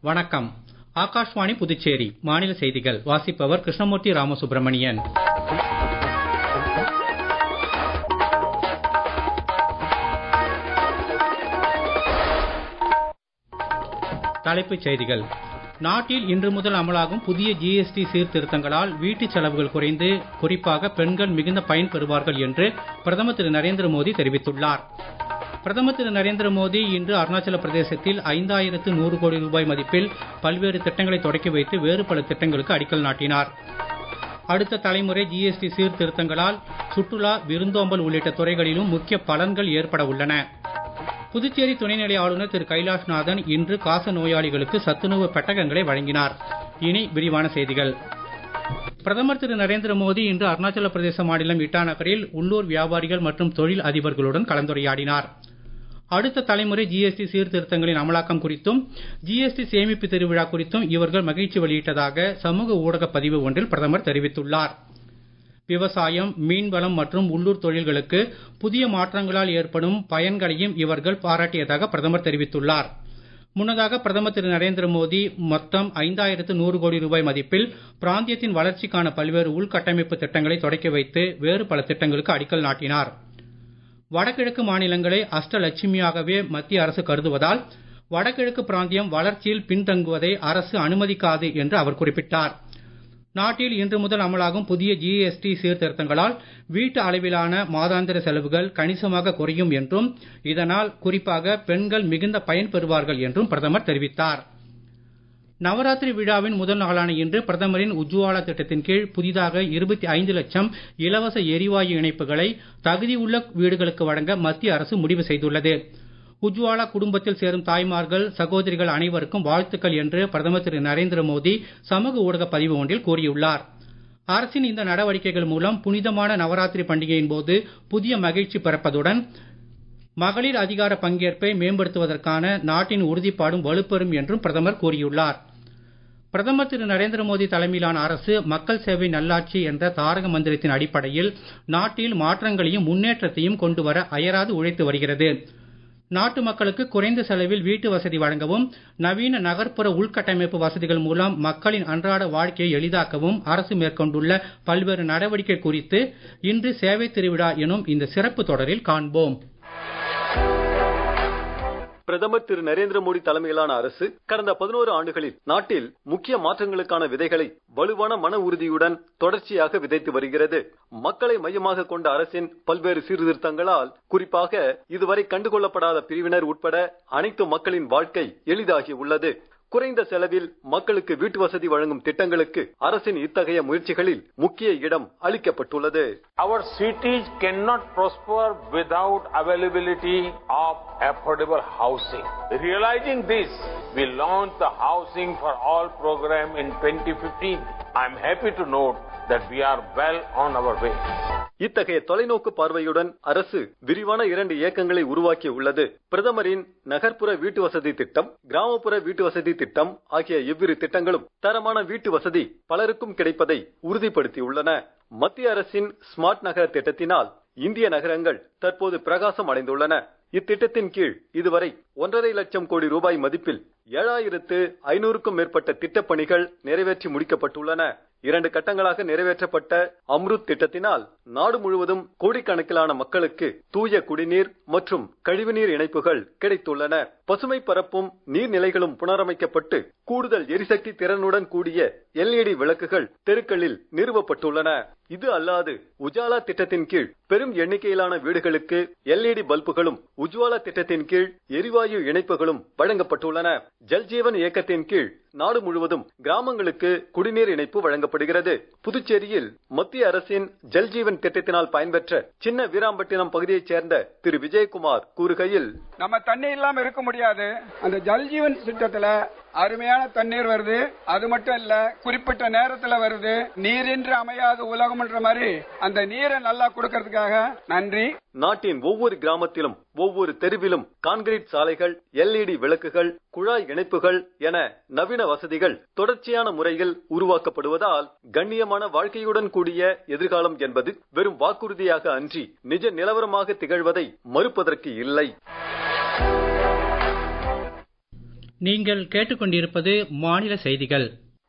வணக்கம் ஆகாஷ்வாணி புதுச்சேரி மாநில செய்திகள் வாசிப்பவர் கிருஷ்ணமூர்த்தி ராமசுப்ரமணியன் தலைப்புச் செய்திகள் நாட்டில் இன்று முதல் அமலாகும் புதிய ஜிஎஸ்டி சீர்திருத்தங்களால் வீட்டுச் செலவுகள் குறைந்து குறிப்பாக பெண்கள் மிகுந்த பயன் பெறுவார்கள் என்று பிரதமர் திரு நரேந்திர மோடி தெரிவித்துள்ளார் பிரதமர் திரு நரேந்திர மோடி இன்று அருணாச்சல பிரதேசத்தில் ஐந்தாயிரத்து நூறு கோடி ரூபாய் மதிப்பில் பல்வேறு திட்டங்களை தொடக்கி வைத்து வேறு பல திட்டங்களுக்கு அடிக்கல் நாட்டினார் அடுத்த தலைமுறை ஜிஎஸ்டி சீர்திருத்தங்களால் சுற்றுலா விருந்தோம்பல் உள்ளிட்ட துறைகளிலும் முக்கிய பலன்கள் ஏற்பட உள்ளன புதுச்சேரி துணைநிலை ஆளுநர் திரு கைலாஷ்நாதன் இன்று காச நோயாளிகளுக்கு சத்துணவு பெட்டகங்களை வழங்கினார் இனி விரிவான செய்திகள் பிரதமர் திரு நரேந்திர மோடி இன்று அருணாச்சல பிரதேச மாநிலம் இட்டாநகரில் உள்ளூர் வியாபாரிகள் மற்றும் தொழில் அதிபர்களுடன் கலந்துரையாடினார் அடுத்த தலைமுறை ஜிஎஸ்டி சீர்திருத்தங்களின் அமலாக்கம் குறித்தும் ஜிஎஸ்டி சேமிப்பு திருவிழா குறித்தும் இவர்கள் மகிழ்ச்சி வெளியிட்டதாக சமூக ஊடக பதிவு ஒன்றில் பிரதமர் தெரிவித்துள்ளார் விவசாயம் மீன்வளம் மற்றும் உள்ளூர் தொழில்களுக்கு புதிய மாற்றங்களால் ஏற்படும் பயன்களையும் இவர்கள் பாராட்டியதாக பிரதமர் தெரிவித்துள்ளார் முன்னதாக பிரதமர் திரு நரேந்திர மோடி மொத்தம் ஐந்தாயிரத்து நூறு கோடி ரூபாய் மதிப்பில் பிராந்தியத்தின் வளர்ச்சிக்கான பல்வேறு உள்கட்டமைப்பு திட்டங்களை தொடக்கி வைத்து வேறு பல திட்டங்களுக்கு அடிக்கல் நாட்டினார் வடகிழக்கு மாநிலங்களை அஷ்டலட்சுமியாகவே மத்திய அரசு கருதுவதால் வடகிழக்கு பிராந்தியம் வளர்ச்சியில் பின்தங்குவதை அரசு அனுமதிக்காது என்று அவர் குறிப்பிட்டார் நாட்டில் இன்று முதல் அமலாகும் புதிய ஜிஎஸ்டி சீர்திருத்தங்களால் வீட்டு அளவிலான மாதாந்திர செலவுகள் கணிசமாக குறையும் என்றும் இதனால் குறிப்பாக பெண்கள் மிகுந்த பயன் பெறுவார்கள் என்றும் பிரதமர் தெரிவித்தார் நவராத்திரி விழாவின் முதல் நாளான இன்று பிரதமரின் உஜ்வாலா திட்டத்தின் கீழ் புதிதாக இருபத்தி ஐந்து லட்சம் இலவச எரிவாயு இணைப்புகளை தகுதியுள்ள வீடுகளுக்கு வழங்க மத்திய அரசு முடிவு செய்துள்ளது உஜ்வாலா குடும்பத்தில் சேரும் தாய்மார்கள் சகோதரிகள் அனைவருக்கும் வாழ்த்துக்கள் என்று பிரதமர் திரு நரேந்திர மோடி சமூக ஊடக பதிவு ஒன்றில் கூறியுள்ளார் அரசின் இந்த நடவடிக்கைகள் மூலம் புனிதமான நவராத்திரி பண்டிகையின் போது புதிய மகிழ்ச்சி பிறப்பதுடன் மகளிர் அதிகார பங்கேற்பை மேம்படுத்துவதற்கான நாட்டின் உறுதிப்பாடும் வலுப்பெறும் என்றும் பிரதமர் கூறியுள்ளார் பிரதமர் திரு நரேந்திர மோடி தலைமையிலான அரசு மக்கள் சேவை நல்லாட்சி என்ற தாரக மந்திரத்தின் அடிப்படையில் நாட்டில் மாற்றங்களையும் முன்னேற்றத்தையும் கொண்டு வர அயராது உழைத்து வருகிறது நாட்டு மக்களுக்கு குறைந்த செலவில் வீட்டு வசதி வழங்கவும் நவீன நகர்ப்புற உள்கட்டமைப்பு வசதிகள் மூலம் மக்களின் அன்றாட வாழ்க்கையை எளிதாக்கவும் அரசு மேற்கொண்டுள்ள பல்வேறு நடவடிக்கை குறித்து இன்று சேவை திருவிழா எனும் இந்த சிறப்பு தொடரில் காண்போம் பிரதமர் திரு நரேந்திர மோடி தலைமையிலான அரசு கடந்த பதினோரு ஆண்டுகளில் நாட்டில் முக்கிய மாற்றங்களுக்கான விதைகளை வலுவான மன உறுதியுடன் தொடர்ச்சியாக விதைத்து வருகிறது மக்களை மையமாக கொண்ட அரசின் பல்வேறு சீர்திருத்தங்களால் குறிப்பாக இதுவரை கண்டுகொள்ளப்படாத பிரிவினர் உட்பட அனைத்து மக்களின் வாழ்க்கை எளிதாகி உள்ளது குறைந்த செலவில் மக்களுக்கு வீட்டு வசதி வழங்கும் திட்டங்களுக்கு அரசின் இத்தகைய முயற்சிகளில் முக்கிய இடம் அளிக்கப்பட்டுள்ளது Our cities cannot prosper without availability of affordable housing. Realizing this, we launched the Housing for All program in 2015. I'm happy to note that we are well on our way. இத்தகைய தொலைநோக்கு பார்வையுடன் அரசு விரிவான இரண்டு இயக்கங்களை உருவாக்கி உள்ளது பிரதமரின் நகர்ப்புற வீட்டு வசதி திட்டம் கிராமப்புற வீட்டு வசதி திட்டம் ஆகிய இவ்விரு திட்டங்களும் தரமான வீட்டு வசதி பலருக்கும் கிடைப்பதை உறுதிப்படுத்தியுள்ளன மத்திய அரசின் ஸ்மார்ட் நகர திட்டத்தினால் இந்திய நகரங்கள் தற்போது பிரகாசம் அடைந்துள்ளன இத்திட்டத்தின் கீழ் இதுவரை ஒன்றரை லட்சம் கோடி ரூபாய் மதிப்பில் ஏழாயிரத்து ஐநூறுக்கும் மேற்பட்ட திட்டப்பணிகள் நிறைவேற்றி முடிக்கப்பட்டுள்ளன இரண்டு கட்டங்களாக நிறைவேற்றப்பட்ட அம்ருத் திட்டத்தினால் நாடு முழுவதும் கோடிக்கணக்கிலான மக்களுக்கு தூய குடிநீர் மற்றும் கழிவுநீர் இணைப்புகள் கிடைத்துள்ளன பசுமை பரப்பும் நீர்நிலைகளும் புனரமைக்கப்பட்டு கூடுதல் எரிசக்தி திறனுடன் கூடிய எல்இடி விளக்குகள் தெருக்களில் நிறுவப்பட்டுள்ளன இது அல்லாது உஜாலா திட்டத்தின் கீழ் பெரும் எண்ணிக்கையிலான வீடுகளுக்கு எல்இடி பல்புகளும் உஜ்வாலா திட்டத்தின் கீழ் எரிவாயு இணைப்புகளும் வழங்கப்பட்டுள்ளன ஜல்ஜீவன் இயக்கத்தின் கீழ் நாடு முழுவதும் கிராமங்களுக்கு குடிநீர் இணைப்பு வழங்கப்படுகிறது புதுச்சேரியில் மத்திய அரசின் ஜல்ஜீவன் திட்டத்தினால் பயன்பெற்ற சின்ன வீராம்பட்டினம் பகுதியைச் சேர்ந்த திரு விஜயகுமார் கூறுகையில் நம்ம தண்ணி இல்லாம இருக்க முடியாது அந்த ஜல்ஜீவன் திட்டத்துல அருமையான தண்ணீர் வருது அது மட்டும் இல்ல குறிப்பிட்ட நேரத்துல வருது நீரின்றி அமையாது உலகம்ன்ற மாதிரி அந்த நீரை நல்லா கொடுக்கறதுக்காக நன்றி நாட்டின் ஒவ்வொரு கிராமத்திலும் ஒவ்வொரு தெருவிலும் கான்கிரீட் சாலைகள் எல்இடி விளக்குகள் குழாய் இணைப்புகள் என நவீன வசதிகள் தொடர்ச்சியான முறையில் உருவாக்கப்படுவதால் கண்ணியமான வாழ்க்கையுடன் கூடிய எதிர்காலம் என்பது வெறும் வாக்குறுதியாக அன்றி நிஜ நிலவரமாக திகழ்வதை மறுப்பதற்கு இல்லை நீங்கள் கேட்டுக்கொண்டிருப்பது மாநில செய்திகள்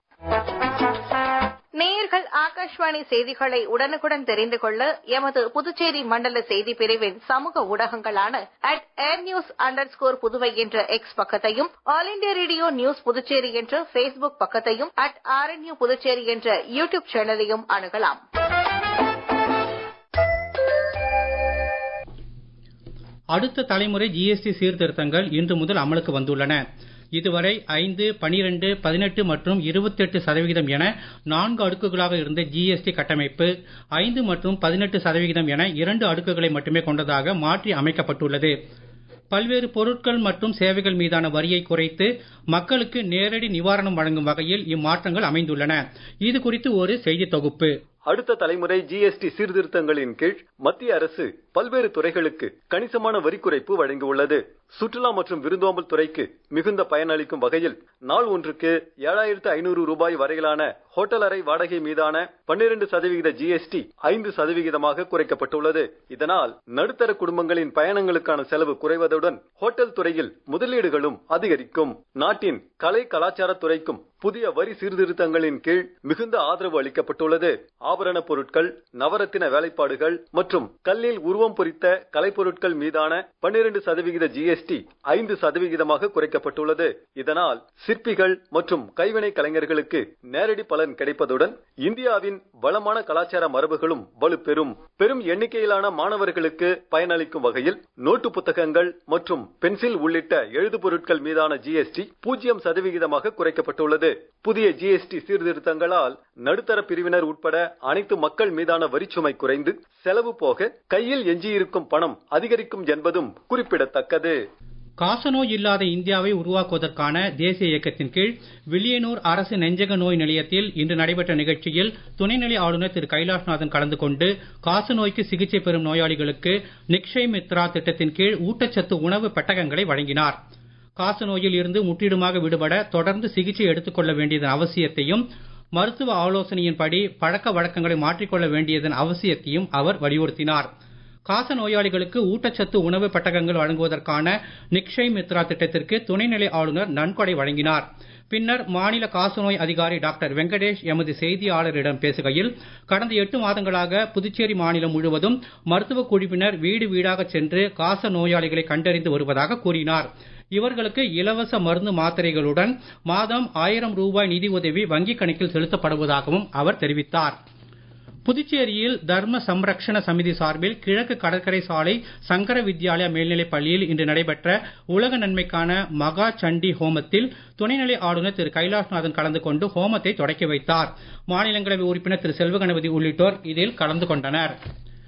நேயர்கள் ஆகாஷ்வாணி செய்திகளை உடனுக்குடன் தெரிந்து கொள்ள எமது புதுச்சேரி மண்டல செய்தி பிரிவின் சமூக ஊடகங்களான at air news underscore Puduvai என்ற எக்ஸ் பக்கத்தையும் All India Radio news Puducherry என்ற பேஸ்புக் பக்கத்தையும் அட் ஆர்என்யூ புதுச்சேரி என்ற யூ டியூப் சேனலையும் அணுகலாம் அடுத்த தலைமுறை ஜிஎஸ்டி சீர்திருத்தங்கள் இன்று முதல் அமலுக்கு வந்துள்ளன இதுவரை ஐந்து பனிரெண்டு பதினெட்டு மற்றும் இருபத்தெட்டு சதவிகிதம் என நான்கு அடுக்குகளாக இருந்த ஜிஎஸ்டி கட்டமைப்பு ஐந்து மற்றும் பதினெட்டு சதவிகிதம் என இரண்டு அடுக்குகளை மட்டுமே கொண்டதாக மாற்றி அமைக்கப்பட்டுள்ளது பல்வேறு பொருட்கள் மற்றும் சேவைகள் மீதான வரியை குறைத்து மக்களுக்கு நேரடி நிவாரணம் வழங்கும் வகையில் இம்மாற்றங்கள் அமைந்துள்ளன இது குறித்து ஒரு செய்தி தொகுப்பு அடுத்த தலைமுறை ஜிஎஸ்டி சீர்திருத்தங்களின் கீழ் மத்திய அரசு பல்வேறு துறைகளுக்கு கணிசமான வரி குறைப்பு வழங்கியுள்ளது சுற்றுலா மற்றும் விருந்தோம்பல் துறைக்கு மிகுந்த பயனளிக்கும் வகையில் நாள் ஒன்றுக்கு ஏழாயிரத்து ஐநூறு ரூபாய் வரையிலான ஹோட்டல் அறை வாடகை மீதான பன்னிரண்டு சதவிகித ஜிஎஸ்டி ஐந்து சதவிகிதமாக குறைக்கப்பட்டுள்ளது இதனால் நடுத்தர குடும்பங்களின் பயணங்களுக்கான செலவு குறைவதுடன் ஹோட்டல் துறையில் முதலீடுகளும் அதிகரிக்கும் நாட்டின் கலை கலாச்சார துறைக்கும் புதிய வரி சீர்திருத்தங்களின் கீழ் மிகுந்த ஆதரவு அளிக்கப்பட்டுள்ளது ஆபரண பொருட்கள் நவரத்தின வேலைப்பாடுகள் மற்றும் கல்லில் உருவம் பொறித்த கலைப்பொருட்கள் மீதான பன்னிரண்டு சதவிகித ஜிஎஸ்டி ஐந்து சதவிகிதமாக குறைக்கப்பட்டுள்ளது இதனால் சிற்பிகள் மற்றும் கைவினை கலைஞர்களுக்கு நேரடி பலன் கிடைப்பதுடன் இந்தியாவின் வளமான கலாச்சார மரபுகளும் வலுப்பெறும் பெரும் எண்ணிக்கையிலான மாணவர்களுக்கு பயனளிக்கும் வகையில் நோட்டு புத்தகங்கள் மற்றும் பென்சில் உள்ளிட்ட எழுது பொருட்கள் மீதான ஜிஎஸ்டி பூஜ்ஜியம் சதவிகிதமாக குறைக்கப்பட்டுள்ளது புதிய ஜிஎஸ்டி சீர்திருத்தங்களால் நடுத்தர பிரிவினர் உட்பட அனைத்து மக்கள் மீதான வரிச்சுமை குறைந்து செலவு போக கையில் எஞ்சியிருக்கும் பணம் அதிகரிக்கும் என்பதும் குறிப்பிடத்தக்கது காசநோய் இல்லாத இந்தியாவை உருவாக்குவதற்கான தேசிய இயக்கத்தின் கீழ் வில்லியனூர் அரசு நெஞ்சக நோய் நிலையத்தில் இன்று நடைபெற்ற நிகழ்ச்சியில் துணைநிலை ஆளுநர் திரு கைலாஷ்நாதன் கலந்து கொண்டு காசநோய்க்கு சிகிச்சை பெறும் நோயாளிகளுக்கு நிக்ஷய் மித்ரா திட்டத்தின் கீழ் ஊட்டச்சத்து உணவு பெட்டகங்களை வழங்கினார் காசநோயில் இருந்து முற்றிலுமாக விடுபட தொடர்ந்து சிகிச்சை எடுத்துக்கொள்ள வேண்டியதன் அவசியத்தையும் மருத்துவ ஆலோசனையின்படி பழக்க வழக்கங்களை மாற்றிக்கொள்ள வேண்டியதன் அவசியத்தையும் அவர் வலியுறுத்தினார் காச நோயாளிகளுக்கு ஊட்டச்சத்து உணவு பெட்டகங்கள் வழங்குவதற்கான நிக்ஷய் மித்ரா திட்டத்திற்கு துணைநிலை ஆளுநர் நன்கொடை வழங்கினார் பின்னர் மாநில காசநோய் அதிகாரி டாக்டர் வெங்கடேஷ் எமது செய்தியாளரிடம் பேசுகையில் கடந்த எட்டு மாதங்களாக புதுச்சேரி மாநிலம் முழுவதும் மருத்துவ குழுவினர் வீடு வீடாக சென்று காச நோயாளிகளை கண்டறிந்து வருவதாக கூறினார் இவர்களுக்கு இலவச மருந்து மாத்திரைகளுடன் மாதம் ஆயிரம் ரூபாய் நிதி உதவி வங்கிக் கணக்கில் செலுத்தப்படுவதாகவும் அவர் தெரிவித்தார் புதுச்சேரியில் தர்ம சம்ரக்ஷண சமிதி சார்பில் கிழக்கு கடற்கரை சாலை சங்கர வித்யாலயா மேல்நிலைப் பள்ளியில் இன்று நடைபெற்ற உலக நன்மைக்கான மகா சண்டி ஹோமத்தில் துணைநிலை ஆளுநர் திரு கைலாஷ்நாதன் கலந்து கொண்டு ஹோமத்தை தொடக்கி வைத்தார் மாநிலங்களவை உறுப்பினர் திரு செல்வகணபதி உள்ளிட்டோர் இதில் கலந்து கொண்டனர்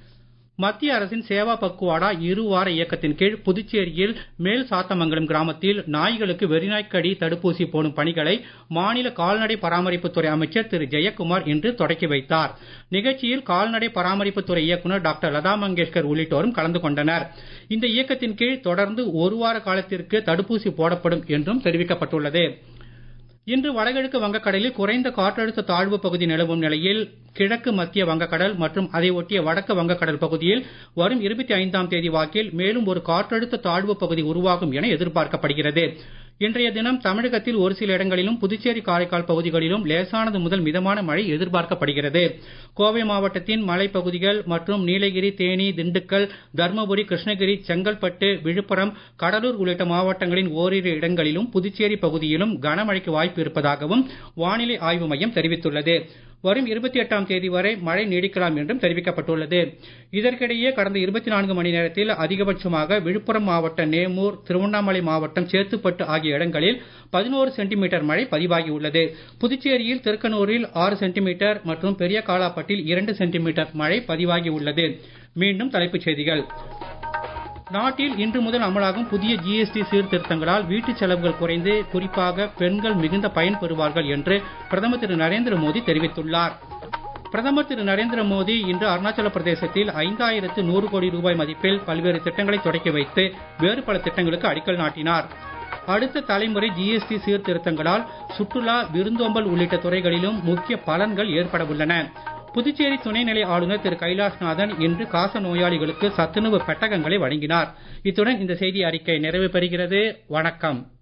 மத்திய அரசின் சேவா பக்குவாடா இருவார இயக்கத்தின் கீழ் புதுச்சேரியில் மேல் சாத்தமங்கலம் கிராமத்தில் நாய்களுக்கு வெறிநாய்க்கடி தடுப்பூசி போடும் பணிகளை மாநில கால்நடை பராமரிப்புத்துறை அமைச்சர் திரு ஜெயக்குமார் இன்று தொடக்கி வைத்தார் நிகழ்ச்சியில் கால்நடை பராமரிப்புத்துறை இயக்குநர் டாக்டர் லதா மங்கேஷ்கர் உள்ளிட்டோரும் கலந்து கொண்டனர் இந்த இயக்கத்தின் கீழ் தொடர்ந்து ஒரு வார காலத்திற்கு தடுப்பூசி போடப்படும் என்றும் தெரிவிக்கப்பட்டுள்ளது இன்று வடகிழக்கு வங்கக்கடலில் குறைந்த காற்றழுத்த தாழ்வு பகுதி நிலவும் நிலையில் கிழக்கு மத்திய வங்கக்கடல் மற்றும் அதை ஒட்டிய வடக்கு வங்கக்கடல் பகுதியில் வரும் இருபத்தி ஐந்தாம் தேதி வாக்கில் மேலும் ஒரு காற்றழுத்த தாழ்வு பகுதி உருவாகும் என எதிர்பார்க்கப்படுகிறது இன்றைய தினம் தமிழகத்தில் ஒரு சில இடங்களிலும் புதுச்சேரி காரைக்கால் பகுதிகளிலும் லேசானது முதல் மிதமான மழை எதிர்பார்க்கப்படுகிறது கோவை மாவட்டத்தின் மலைப்பகுதிகள் மற்றும் நீலகிரி தேனி திண்டுக்கல் தர்மபுரி கிருஷ்ணகிரி செங்கல்பட்டு விழுப்புரம் கடலூர் உள்ளிட்ட மாவட்டங்களின் ஓரிரு இடங்களிலும் புதுச்சேரி பகுதியிலும் கனமழைக்கு வாய்ப்பு இருப்பதாகவும் வானிலை ஆய்வு மையம் தெரிவித்துள்ளது வரும் இருபத்தி எட்டாம் தேதி வரை மழை நீடிக்கலாம் என்றும் தெரிவிக்கப்பட்டுள்ளது இதற்கிடையே கடந்த இருபத்தி நான்கு மணி நேரத்தில் அதிகபட்சமாக விழுப்புரம் மாவட்ட நேமூர் திருவண்ணாமலை மாவட்டம் சேத்துப்பட்டு ஆகிய இடங்களில் பதினோரு சென்டிமீட்டர் மழை பதிவாகியுள்ளது புதுச்சேரியில் திருக்கனூரில் ஆறு சென்டிமீட்டர் மற்றும் பெரிய காலாப்பட்டில் இரண்டு சென்டிமீட்டர் மழை பதிவாகியுள்ளது மீண்டும் தலைப்புச் செய்திகள் நாட்டில் இன்று முதல் அமலாகும் புதிய ஜிஎஸ்டி சீர்திருத்தங்களால் வீட்டுச் செலவுகள் குறைந்து குறிப்பாக பெண்கள் மிகுந்த பயன் பெறுவார்கள் என்று பிரதமர் திரு நரேந்திர மோடி தெரிவித்துள்ளார் பிரதமர் திரு நரேந்திர மோடி இன்று அருணாச்சல பிரதேசத்தில் ஐந்தாயிரத்து நூறு கோடி ரூபாய் மதிப்பில் பல்வேறு திட்டங்களை தொடக்கி வைத்து வேறு பல திட்டங்களுக்கு அடிக்கல் நாட்டினார் அடுத்த தலைமுறை ஜிஎஸ்டி சீர்திருத்தங்களால் சுற்றுலா விருந்தோம்பல் உள்ளிட்ட துறைகளிலும் முக்கிய பலன்கள் ஏற்பட உள்ளன புதுச்சேரி துணைநிலை ஆளுநர் திரு கைலாஷ்நாதன் இன்று காச நோயாளிகளுக்கு சத்துணவு பெட்டகங்களை வழங்கினார் இத்துடன் இந்த செய்தி அறிக்கை நிறைவு பெறுகிறது வணக்கம்